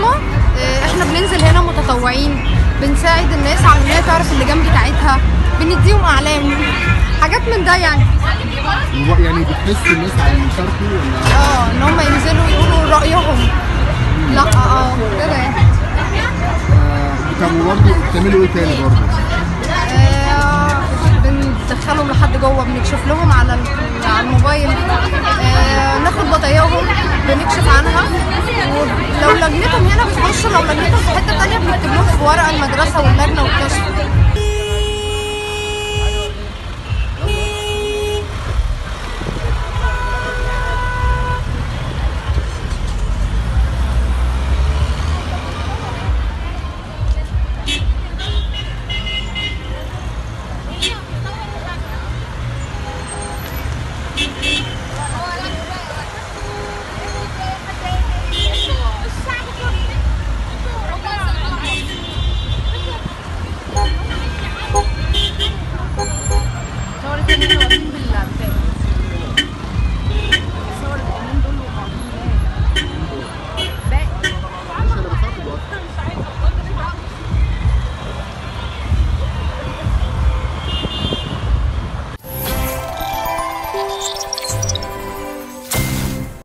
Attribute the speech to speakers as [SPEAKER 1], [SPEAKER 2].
[SPEAKER 1] نشاطنا آه، احنا بننزل هنا متطوعين بنساعد الناس على ان هي تعرف اللجان بتاعتها بنديهم اعلام حاجات من ده يعني
[SPEAKER 2] وب- يعني بتحس الناس على اللي يشاركوا ولا
[SPEAKER 1] اه ان هم ينزلوا يقولوا رايهم لا اه كده يعني
[SPEAKER 2] آه، طب وبرضه بتعملوا ايه تاني برضه؟
[SPEAKER 1] آه، بندخلهم لحد جوه بنكشف لهم على ال- على الموبايل آه، ناخد بطاياهم بنكشف عنها ولو لجنتهم هنا بتخش لو لجنتهم في حته تانيه بنكتب لهم في ورقه المدرسه واللجنه والكشف